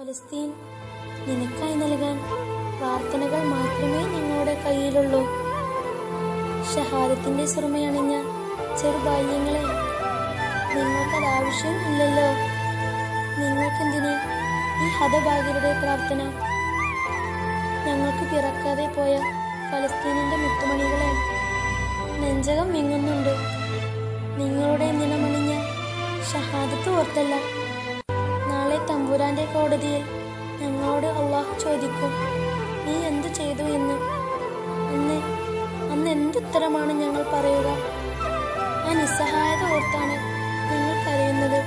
ഫലസ്തീൻ നിനക്കായി നൽകാൻ പ്രാർത്ഥനകൾ മാത്രമേ ഞങ്ങളുടെ കയ്യിലുള്ളൂ ഷഹാദത്തിന്റെ സുറുമയണിഞ്ഞ ചെറുബാല്യങ്ങളെ നിങ്ങൾക്കത് ആവശ്യം ഇല്ലല്ലോ നിങ്ങൾക്കെന്തിന് ഈ ഹതഭാഗ്യരുടെ പ്രാർത്ഥന ഞങ്ങൾക്ക് പിറക്കാതെ പോയ ഫലസ്തീനിന്റെ മുത്തുമണികളെ നെഞ്ചകം വിങ്ങുന്നുണ്ട് നിങ്ങളുടെ നിണമണിഞ്ഞ ഷഹാദത്ത് ഓർത്തല്ല നാളെ തമ്പുരാന്റെ കോടതിയിൽ ഞങ്ങളോട് അള്ളാഹു ചോദിക്കും നീ എന്തു ചെയ്തു എന്ന് അന്ന് അന്ന് എന്തുത്തരമാണ് ഞങ്ങൾ പറയുക ആ നിസ്സഹായത ഓർത്താണ് ഞങ്ങൾ കരയുന്നത്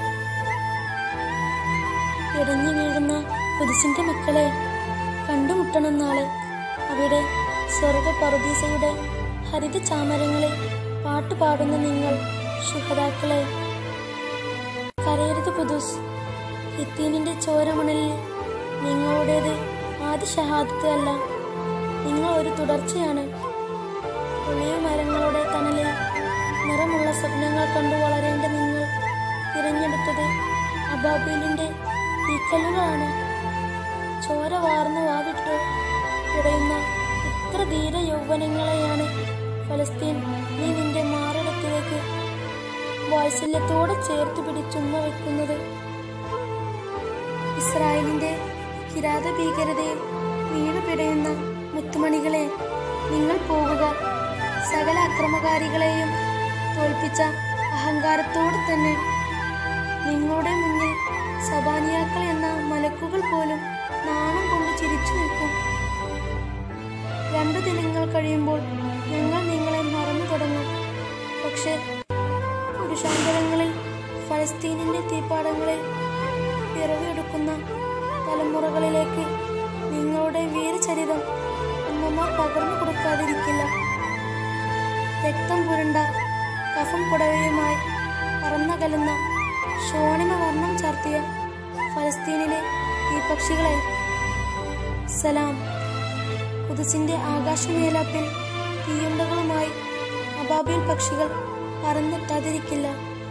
ഇടഞ്ഞു വീഴുന്ന കുതിസിന്റെ മക്കളെ കണ്ടുമുട്ടണം നാളെ അവിടെ സ്വർഗ പറുദീസയുടെ ഹരിത ചാമരങ്ങളിൽ പാട്ടുപാടുന്ന നിങ്ങൾ ശുഹതാക്കളെ കരയരുത് പുതുസ് ഹിത്തീനിന്റെ ചോരമണലിൽ നിങ്ങളുടേത് ആദ്യ ഷഹാദത്ത് അല്ല നിങ്ങൾ ഒരു തുടർച്ചയാണ് ഒളിയ മരങ്ങളുടെ തണലിൽ നിറമുള്ള സ്വപ്നങ്ങൾ കണ്ടു വളരേണ്ട നിങ്ങൾ തിരഞ്ഞെടുത്തത് അബാബീലിന്റെ തീക്കല്ലുകളാണ് ചോര വാർന്നു വാവിട്ടു പിടയുന്ന ഇത്ര ധീര യൗവനങ്ങളെയാണ് ഫലസ്തീൻ നീ നിന്റെ മാറിടത്തിലേക്ക് വാത്സല്യത്തോടെ ചേർത്ത് പിടിച്ചുമ്മ വെക്കുന്നത് ഇസ്രായേലിന്റെ കിരാത ഭീകരതയിൽ വീണു പിടയുന്ന മുത്തുമണികളെ നിങ്ങൾ പോകുക സകല അക്രമകാരികളെയും തോൽപ്പിച്ച അഹങ്കാരത്തോടെ തന്നെ നിങ്ങളുടെ മുന്നിൽ സബാനിയാക്കൾ എന്ന മലക്കുകൾ പോലും നാണം കൊണ്ട് ചിരിച്ചു നിൽക്കും രണ്ടു ദിനങ്ങൾ കഴിയുമ്പോൾ ഞങ്ങൾ നിങ്ങളെ മറന്നു തുടങ്ങും പക്ഷെ പുരുഷാന്തരങ്ങളിൽ ഫലസ്തീനിന്റെ തീപ്പാടങ്ങളിൽ പിറവിയെടുക്കുന്ന തലമുറകളിലേക്ക് നിങ്ങളുടെ വീരചരിതം അമ്മമാർ പകർന്നു കൊടുക്കാതിരിക്കില്ല രക്തം പുരണ്ട കഫം പുടവയുമായി പറന്നകലുന്ന ഷോണിമ വർണ്ണം ചാർത്തിയ ഫലസ്തീനിലെ തീപക്ഷികളെ സലാം കുതിസിന്റെ ആകാശമേലാപ്പിൽ തീയുണ്ടകളുമായി അബാബിൽ പക്ഷികൾ പറന്നെത്താതിരിക്കില്ല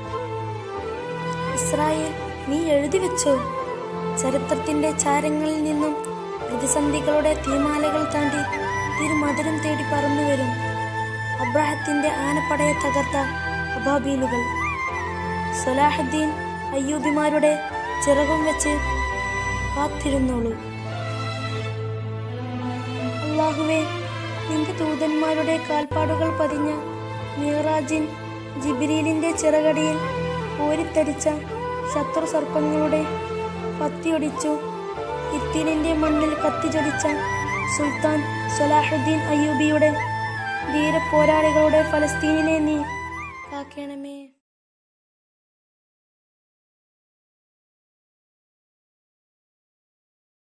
ഇസ്രായേൽ നീ എഴുതി വെച്ചോ ചരിത്രത്തിന്റെ ചാരങ്ങളിൽ നിന്നും പ്രതിസന്ധികളുടെ തീമാലകൾ താണ്ടി തിരുമധുരം തേടി പറന്നു വരും അബ്രാഹത്തിന്റെ ആനപ്പടയെ തകർത്ത അബാബീലുകൾ സലാഹുദ്ദീൻ അയ്യൂബിമാരുടെ ചിറകും വെച്ച് കാത്തിരുന്നോളൂ അള്ളാഹുവെ നിന്റെ ദൂതന്മാരുടെ കാൽപ്പാടുകൾ പതിഞ്ഞ മീറാജിൻ ജിബിരീലിന്റെ ചിറകടിയിൽ ഊരിത്തരിച്ച ശത്രു സർപ്പങ്ങളുടെ പത്തിയൊടിച്ചു ഇത്തിനിന്റെ മണ്ണിൽ കത്തിച്ചൊടിച്ച സുൽത്താൻ സലാഹുദ്ദീൻ അയ്യൂബിയുടെ ധീര പോരാളികളുടെ ഫലസ്തീനിനെ നീ കാക്കണമേ